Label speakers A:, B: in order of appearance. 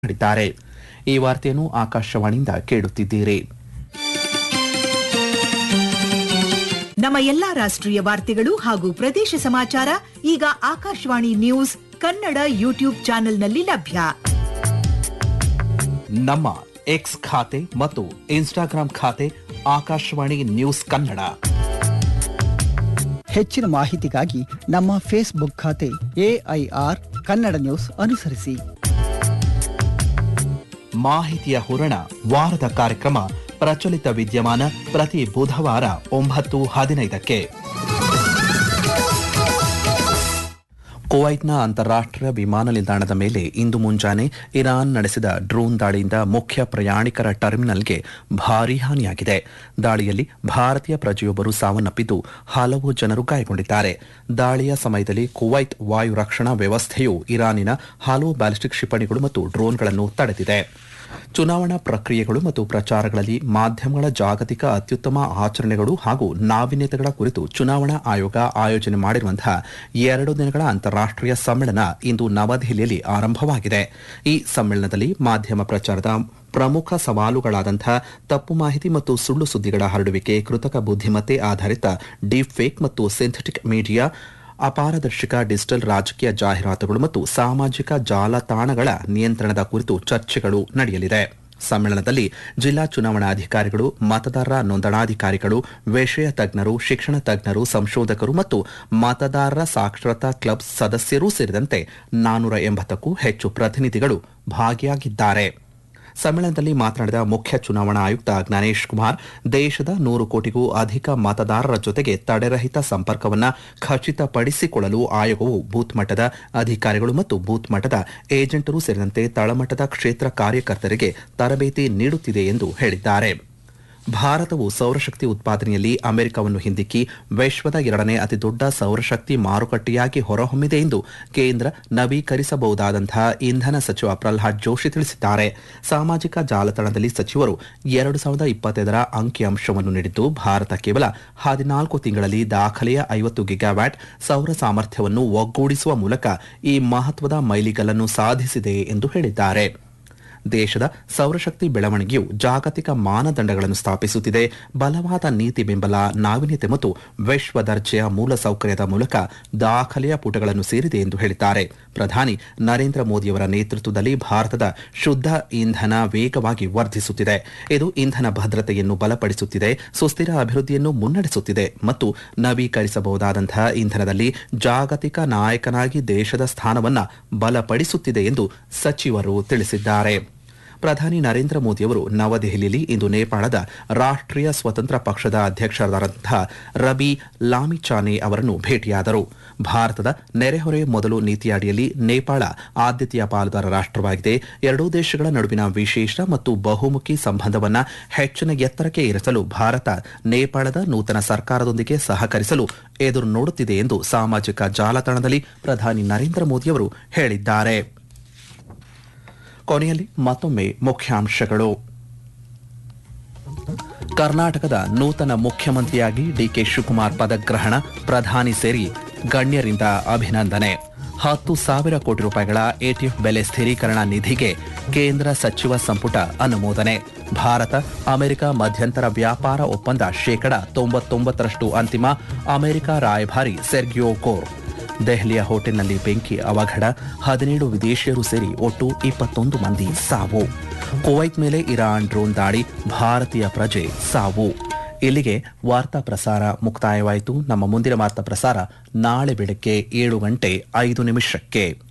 A: ಮಾಡಿದ್ದಾರೆ ಈ ವಾರ್ತೆಯನ್ನು ಆಕಾಶವಾಣಿಯಿಂದ ಕೇಳುತ್ತಿದ್ದೀರಿ
B: ನಮ್ಮ ಎಲ್ಲಾ ರಾಷ್ಟ್ರೀಯ ವಾರ್ತೆಗಳು ಹಾಗೂ ಪ್ರದೇಶ ಸಮಾಚಾರ ಈಗ ಆಕಾಶವಾಣಿ ನ್ಯೂಸ್ ಕನ್ನಡ ಯೂಟ್ಯೂಬ್ ಚಾನೆಲ್ನಲ್ಲಿ ಲಭ್ಯ
A: ನಮ್ಮ ಎಕ್ಸ್ ಖಾತೆ ಮತ್ತು ಇನ್ಸ್ಟಾಗ್ರಾಂ ಖಾತೆ ಆಕಾಶವಾಣಿ ನ್ಯೂಸ್ ಕನ್ನಡ
C: ಹೆಚ್ಚಿನ ಮಾಹಿತಿಗಾಗಿ ನಮ್ಮ ಫೇಸ್ಬುಕ್ ಖಾತೆ ಎಐಆರ್ ಕನ್ನಡ ನ್ಯೂಸ್ ಅನುಸರಿಸಿ
A: ಮಾಹಿತಿಯ ಹೂರಣ ವಾರದ ಕಾರ್ಯಕ್ರಮ ಪ್ರಚಲಿತ ವಿದ್ಯಮಾನ ಪ್ರತಿ ಬುಧವಾರ ಒಂಬತ್ತು ಹದಿನೈದಕ್ಕೆ ಕುವೈಟ್ನ ಅಂತಾರಾಷ್ಟ್ರೀಯ ವಿಮಾನ ನಿಲ್ದಾಣದ ಮೇಲೆ ಇಂದು ಮುಂಜಾನೆ ಇರಾನ್ ನಡೆಸಿದ ಡ್ರೋನ್ ದಾಳಿಯಿಂದ ಮುಖ್ಯ ಪ್ರಯಾಣಿಕರ ಟರ್ಮಿನಲ್ಗೆ ಭಾರೀ ಹಾನಿಯಾಗಿದೆ ದಾಳಿಯಲ್ಲಿ ಭಾರತೀಯ ಪ್ರಜೆಯೊಬ್ಬರು ಸಾವನ್ನಪ್ಪಿದ್ದು ಹಲವು ಜನರು ಗಾಯಗೊಂಡಿದ್ದಾರೆ ದಾಳಿಯ ಸಮಯದಲ್ಲಿ ಕುವೈತ್ ವಾಯು ರಕ್ಷಣಾ ವ್ಯವಸ್ಥೆಯು ಇರಾನಿನ ಹಲವು ಬ್ಯಾಲಿಸ್ಟಿಕ್ ಕ್ಷಿಪಣಿಗಳು ಮತ್ತು ಡ್ರೋನ್ಗಳನ್ನು ತಡೆದಿದೆ ಚುನಾವಣಾ ಪ್ರಕ್ರಿಯೆಗಳು ಮತ್ತು ಪ್ರಚಾರಗಳಲ್ಲಿ ಮಾಧ್ಯಮಗಳ ಜಾಗತಿಕ ಅತ್ಯುತ್ತಮ ಆಚರಣೆಗಳು ಹಾಗೂ ನಾವೀನ್ಯತೆಗಳ ಕುರಿತು ಚುನಾವಣಾ ಆಯೋಗ ಆಯೋಜನೆ ಮಾಡಿರುವಂತಹ ಎರಡು ದಿನಗಳ ಅಂತಾರಾಷ್ಟ್ರೀಯ ಸಮ್ಮೇಳನ ಇಂದು ನವದೆಹಲಿಯಲ್ಲಿ ಆರಂಭವಾಗಿದೆ ಈ ಸಮ್ಮೇಳನದಲ್ಲಿ ಮಾಧ್ಯಮ ಪ್ರಚಾರದ ಪ್ರಮುಖ ಸವಾಲುಗಳಾದಂತಹ ತಪ್ಪು ಮಾಹಿತಿ ಮತ್ತು ಸುಳ್ಳು ಸುದ್ದಿಗಳ ಹರಡುವಿಕೆ ಕೃತಕ ಬುದ್ಧಿಮತ್ತೆ ಆಧಾರಿತ ಡೀಪ್ ಫೇಕ್ ಮತ್ತು ಸಿಂಥೆಟಿಕ್ ಮೀಡಿಯಾ ಅಪಾರದರ್ಶಕ ಡಿಜಿಟಲ್ ರಾಜಕೀಯ ಜಾಹೀರಾತುಗಳು ಮತ್ತು ಸಾಮಾಜಿಕ ಜಾಲತಾಣಗಳ ನಿಯಂತ್ರಣದ ಕುರಿತು ಚರ್ಚೆಗಳು ನಡೆಯಲಿದೆ ಸಮ್ಮೇಳನದಲ್ಲಿ ಜಿಲ್ಲಾ ಚುನಾವಣಾಧಿಕಾರಿಗಳು ಮತದಾರರ ನೋಂದಣಾಧಿಕಾರಿಗಳು ವಿಷಯ ತಜ್ಞರು ಶಿಕ್ಷಣ ತಜ್ಞರು ಸಂಶೋಧಕರು ಮತ್ತು ಮತದಾರರ ಸಾಕ್ಷರತಾ ಕ್ಲಬ್ ಸದಸ್ಯರೂ ಸೇರಿದಂತೆ ನಾನೂರ ಎಂಬತ್ತಕ್ಕೂ ಹೆಚ್ಚು ಪ್ರತಿನಿಧಿಗಳು ಭಾಗಿಯಾಗಿದ್ದಾರೆ ಸಮ್ಮೇಳನದಲ್ಲಿ ಮಾತನಾಡಿದ ಮುಖ್ಯ ಚುನಾವಣಾ ಆಯುಕ್ತ ಜ್ಞಾನೇಶ್ ಕುಮಾರ್ ದೇಶದ ನೂರು ಕೋಟಿಗೂ ಅಧಿಕ ಮತದಾರರ ಜೊತೆಗೆ ತಡೆರಹಿತ ಸಂಪರ್ಕವನ್ನು ಖಚಿತಪಡಿಸಿಕೊಳ್ಳಲು ಆಯೋಗವು ಬೂತ್ ಮಟ್ಟದ ಅಧಿಕಾರಿಗಳು ಮತ್ತು ಬೂತ್ ಮಟ್ಟದ ಏಜೆಂಟರು ಸೇರಿದಂತೆ ತಳಮಟ್ಟದ ಕ್ಷೇತ್ರ ಕಾರ್ಯಕರ್ತರಿಗೆ ತರಬೇತಿ ನೀಡುತ್ತಿದೆ ಎಂದು ಹೇಳಿದ್ದಾರೆ ಭಾರತವು ಸೌರಶಕ್ತಿ ಉತ್ಪಾದನೆಯಲ್ಲಿ ಅಮೆರಿಕವನ್ನು ಹಿಂದಿಕ್ಕಿ ವಿಶ್ವದ ಎರಡನೇ ಅತಿದೊಡ್ಡ ಸೌರಶಕ್ತಿ ಮಾರುಕಟ್ಟೆಯಾಗಿ ಹೊರಹೊಮ್ಮಿದೆ ಎಂದು ಕೇಂದ್ರ ನವೀಕರಿಸಬಹುದಾದಂತಹ ಇಂಧನ ಸಚಿವ ಪ್ರಲ್ಹಾದ್ ಜೋಶಿ ತಿಳಿಸಿದ್ದಾರೆ ಸಾಮಾಜಿಕ ಜಾಲತಾಣದಲ್ಲಿ ಸಚಿವರು ಎರಡು ಸಾವಿರದ ಇಪ್ಪತ್ತೈದರ ಅಂಕಿಅಂಶವನ್ನು ನೀಡಿದ್ದು ಭಾರತ ಕೇವಲ ಹದಿನಾಲ್ಕು ತಿಂಗಳಲ್ಲಿ ದಾಖಲೆಯ ಐವತ್ತು ಗಿಗಾವ್ಯಾಟ್ ಸೌರ ಸಾಮರ್ಥ್ಯವನ್ನು ಒಗ್ಗೂಡಿಸುವ ಮೂಲಕ ಈ ಮಹತ್ವದ ಮೈಲಿಗಲ್ಲನ್ನು ಸಾಧಿಸಿದೆ ಎಂದು ಹೇಳಿದ್ದಾರೆ ದೇಶದ ಸೌರಶಕ್ತಿ ಬೆಳವಣಿಗೆಯು ಜಾಗತಿಕ ಮಾನದಂಡಗಳನ್ನು ಸ್ಥಾಪಿಸುತ್ತಿದೆ ಬಲವಾದ ನೀತಿ ಬೆಂಬಲ ನಾವೀನ್ಯತೆ ಮತ್ತು ವಿಶ್ವ ದರ್ಜೆಯ ಮೂಲಸೌಕರ್ಯದ ಮೂಲಕ ದಾಖಲೆಯ ಪುಟಗಳನ್ನು ಸೇರಿದೆ ಎಂದು ಹೇಳಿದ್ದಾರೆ ಪ್ರಧಾನಿ ನರೇಂದ್ರ ಮೋದಿಯವರ ನೇತೃತ್ವದಲ್ಲಿ ಭಾರತದ ಶುದ್ಧ ಇಂಧನ ವೇಗವಾಗಿ ವರ್ಧಿಸುತ್ತಿದೆ ಇದು ಇಂಧನ ಭದ್ರತೆಯನ್ನು ಬಲಪಡಿಸುತ್ತಿದೆ ಸುಸ್ಥಿರ ಅಭಿವೃದ್ಧಿಯನ್ನು ಮುನ್ನಡೆಸುತ್ತಿದೆ ಮತ್ತು ನವೀಕರಿಸಬಹುದಾದಂತಹ ಇಂಧನದಲ್ಲಿ ಜಾಗತಿಕ ನಾಯಕನಾಗಿ ದೇಶದ ಸ್ಥಾನವನ್ನು ಬಲಪಡಿಸುತ್ತಿದೆ ಎಂದು ಸಚಿವರು ತಿಳಿಸಿದ್ದಾರೆ ಪ್ರಧಾನಿ ನರೇಂದ್ರ ಮೋದಿಯವರು ನವದೆಹಲಿಯಲ್ಲಿ ಇಂದು ನೇಪಾಳದ ರಾಷ್ಟ್ರೀಯ ಸ್ವತಂತ್ರ ಪಕ್ಷದ ಅಧ್ಯಕ್ಷರಾದಂತಹ ರಬಿ ಲಾಮಿಚಾನೆ ಅವರನ್ನು ಭೇಟಿಯಾದರು ಭಾರತದ ನೆರೆಹೊರೆ ಮೊದಲು ನೀತಿಯ ಅಡಿಯಲ್ಲಿ ನೇಪಾಳ ಆದ್ಯತೆಯ ಪಾಲುದಾರ ರಾಷ್ಟ್ರವಾಗಿದೆ ಎರಡೂ ದೇಶಗಳ ನಡುವಿನ ವಿಶೇಷ ಮತ್ತು ಬಹುಮುಖಿ ಸಂಬಂಧವನ್ನು ಹೆಚ್ಚಿನ ಎತ್ತರಕ್ಕೆ ಏರಿಸಲು ಭಾರತ ನೇಪಾಳದ ನೂತನ ಸರ್ಕಾರದೊಂದಿಗೆ ಸಹಕರಿಸಲು ಎದುರು ನೋಡುತ್ತಿದೆ ಎಂದು ಸಾಮಾಜಿಕ ಜಾಲತಾಣದಲ್ಲಿ ಪ್ರಧಾನಿ ನರೇಂದ್ರ ಮೋದಿಯವರು ಹೇಳಿದ್ದಾರೆ ಕೊನೆಯಲ್ಲಿ ಮತ್ತೊಮ್ಮೆ ಮುಖ್ಯಾಂಶಗಳು ಕರ್ನಾಟಕದ ನೂತನ ಮುಖ್ಯಮಂತ್ರಿಯಾಗಿ ಡಿಕೆ ಶಿವಕುಮಾರ್ ಪದಗ್ರಹಣ ಪ್ರಧಾನಿ ಸೇರಿ ಗಣ್ಯರಿಂದ ಅಭಿನಂದನೆ ಹತ್ತು ಸಾವಿರ ಕೋಟಿ ರೂಪಾಯಿಗಳ ಎಟಿಎಫ್ ಬೆಲೆ ಸ್ಥಿರೀಕರಣ ನಿಧಿಗೆ ಕೇಂದ್ರ ಸಚಿವ ಸಂಪುಟ ಅನುಮೋದನೆ ಭಾರತ ಅಮೆರಿಕ ಮಧ್ಯಂತರ ವ್ಯಾಪಾರ ಒಪ್ಪಂದ ಶೇಕಡ ತೊಂಬತ್ತೊಂಬತ್ತರಷ್ಟು ಅಂತಿಮ ಅಮೆರಿಕ ರಾಯಭಾರಿ ಸೆರ್ಗಿಯೋ ಕೋರ್ ದೆಹಲಿಯ ಹೋಟೆಲ್ನಲ್ಲಿ ಬೆಂಕಿ ಅವಘಡ ಹದಿನೇಳು ವಿದೇಶಿಯರು ಸೇರಿ ಒಟ್ಟು ಇಪ್ಪತ್ತೊಂದು ಮಂದಿ ಸಾವು ಕುವೈತ್ ಮೇಲೆ ಇರಾನ್ ಡ್ರೋನ್ ದಾಳಿ ಭಾರತೀಯ ಪ್ರಜೆ ಸಾವು ಇಲ್ಲಿಗೆ ವಾರ್ತಾ ಪ್ರಸಾರ ಮುಕ್ತಾಯವಾಯಿತು ನಮ್ಮ ಮುಂದಿನ ವಾರ್ತಾ ಪ್ರಸಾರ ನಾಳೆ ಬೆಳಗ್ಗೆ ಏಳು ಗಂಟೆ ಐದು ನಿಮಿಷಕ್ಕೆ